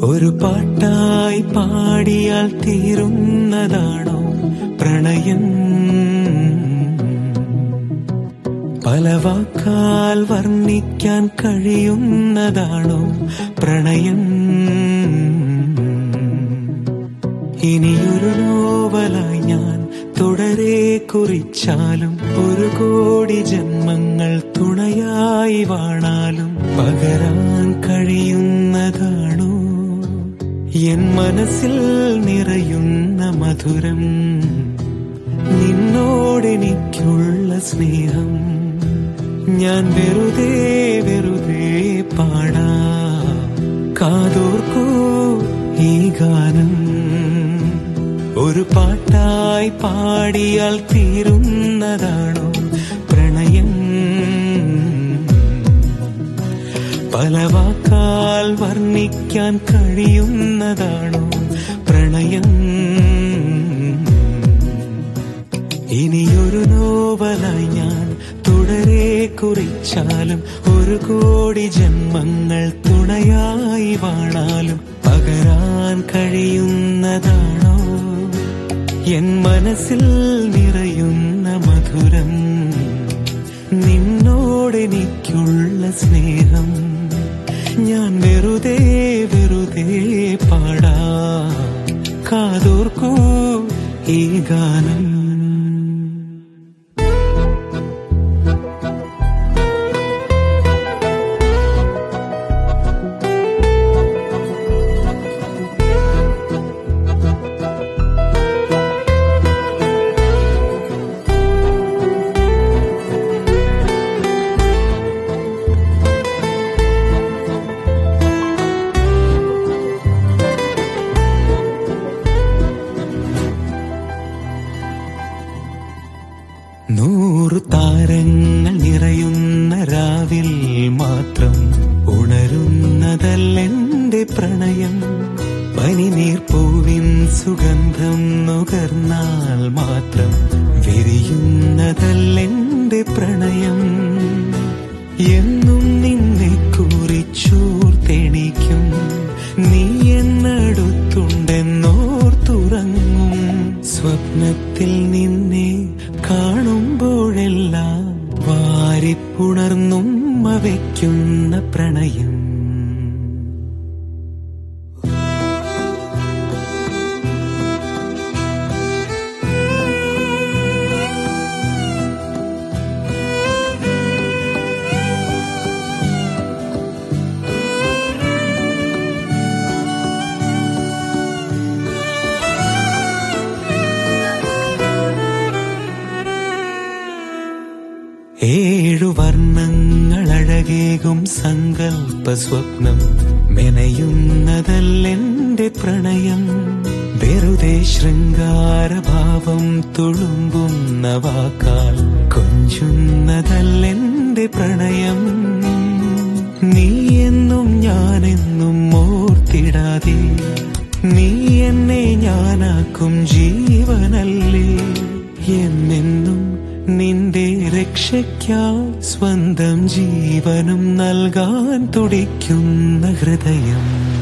ഒരു പാട്ടായി പാടിയാൽ തീരുന്നതാണോ പ്രണയം പല വാക്കാൽ വർണ്ണിക്കാൻ കഴിയുന്നതാണോ പ്രണയം ഇനിയൊരു നോവലായി ഞാൻ തുടരെ കുറിച്ചാലും ഒരു കോടി ജന്മങ്ങൾ തുണയായി വാണാലും പകരാൻ കഴിയുന്നതാണോ എൻ മനസ്സിൽ നിറയുന്ന മധുരം നിന്നോടെനിക്കുള്ള സ്നേഹം ഞാൻ വെറുതെ വെറുതെ പാടാ കാതോർക്കൂ ഈ ഗാനം ഒരു പാട്ടായി പാടിയാൽ തീരുന്നതാണോ പ്രണയം പല വാക്കാൽ വർണ്ണിക്കാൻ കഴിയുന്നതാണോ പ്രണയം ഇനിയൊരു നോവലായി ഞാൻ തുടരെ കുറിച്ചാലും ഒരു കോടി ജന്മങ്ങൾ തുണയായി വാണാലും പകരാൻ കഴിയുന്നതാണോ എൻ മനസ്സിൽ നിറയുന്ന മധുരം നിന്നോടെനിക്കുള്ള സ്നേഹം ഞാൻ വെറുതെ വെറുതെ പാടാ കാതോർക്കൂ ഈ ഗാനം നൂറു താരങ്ങൾ നിറയുന്ന രാവിൽ മാത്രം ഉണരുന്നതല്ലെന്റെ പ്രണയം പനിനീർപ്പൂവിൻ സുഗന്ധം നുകർന്നാൽ മാത്രം വിരിയുന്നതല്ലെന്റെ പ്രണയം എന്നും നിന്നെ കുറിച്ചോർത്തെണിക്കും നീ എന്നടുത്തുണ്ടെന്നോർത്തുറങ്ങും സ്വപ്നത്തിൽ നിന്നെ കാണുമ്പോഴെല്ലാം വാരിപ്പുണർന്നും വയ്ക്കുന്ന പ്രണയം ഏഴു വർണ്ണങ്ങൾ അഴകേകും സങ്കൽപ്പ സ്വപ്നം മെനയുന്നതല്ലെന്റെ പ്രണയം വെറുതെ ശൃംഗാരഭാവം തുളുമ്പുന്ന വാക്കാൽ കൊഞ്ചുന്നതല്ലെന്റെ പ്രണയം നീ എന്നും ഞാനെന്നും ഓർത്തിടാതെ നീ എന്നെ ഞാനാക്കും ജീവനല്ലേ എന്നെന്നും നിന്റെ രക്ഷയ്ക്കായി സ്വന്തം ജീവനും നൽകാൻ തുടിക്കുന്ന ഹൃദയം